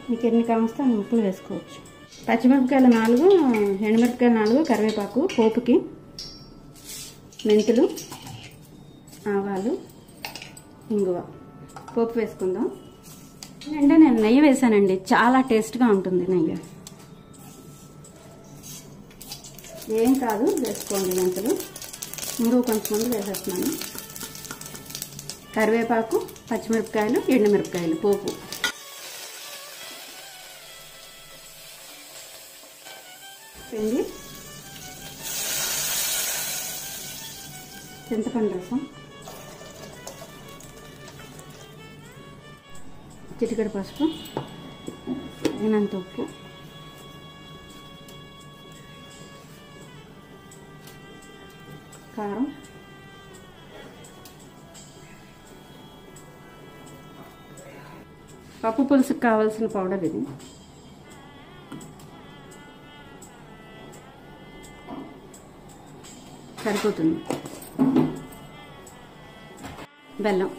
మీకు ఎన్ని కావస్తే అన్ని ముక్కలు వేసుకోవచ్చు పచ్చిమిరపకాయలు నాలుగు ఎండుమిరపకాయలు నాలుగు కరివేపాకు పోపుకి మెంతులు ఆవాలు ఇంగువ పోపు వేసుకుందాం అంటే నేను నెయ్యి వేసానండి చాలా టేస్ట్గా ఉంటుంది నెయ్యి ఏం కాదు వేసుకోండి మెంతులు ఇంగువ కొంచెం ముందు వేసేస్తున్నాను కరివేపాకు పచ్చిమిరపకాయలు ఎండుమిరపకాయలు పోపు పిండి చింతపండు రసం చిటికెడు పసుపు తగినంత ఉప్పు కారం పప్పు పులుసుకు కావాల్సిన పౌడర్ ఇది సరిపోతుంది బెల్లం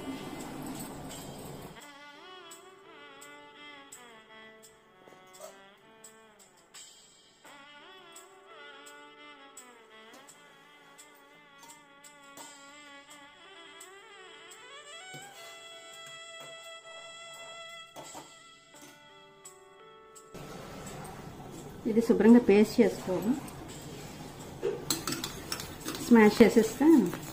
ఇది శుభ్రంగా పేస్ట్ చేసుకోవాలి స్మాష్ చేసేస్తే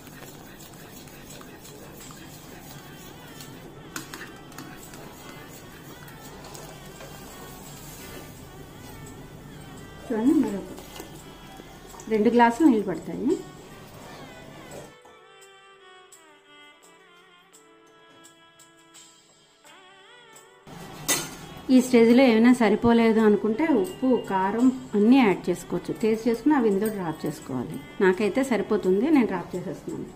చూడండి మరొక రెండు గ్లాసులు నీళ్ళు పడతాయి ఈ స్టేజ్లో ఏమైనా సరిపోలేదు అనుకుంటే ఉప్పు కారం అన్నీ యాడ్ చేసుకోవచ్చు టేస్ట్ చేసుకుని అవి ఇందులో డ్రాప్ చేసుకోవాలి నాకైతే సరిపోతుంది నేను డ్రాప్ చేసేస్తున్నాను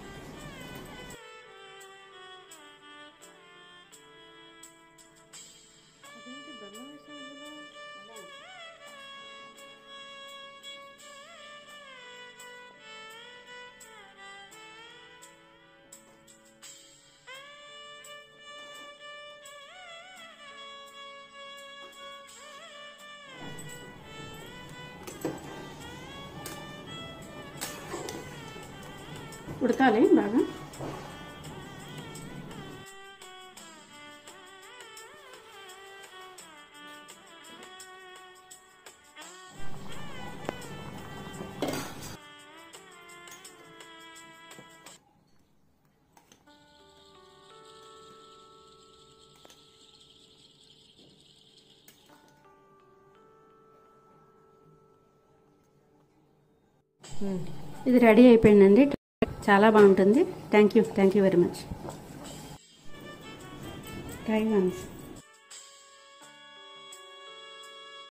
ఉడకాలి బాగా ఇది రెడీ అయిపోయిందండి చాలా బాగుంటుంది thank you thank you very much try once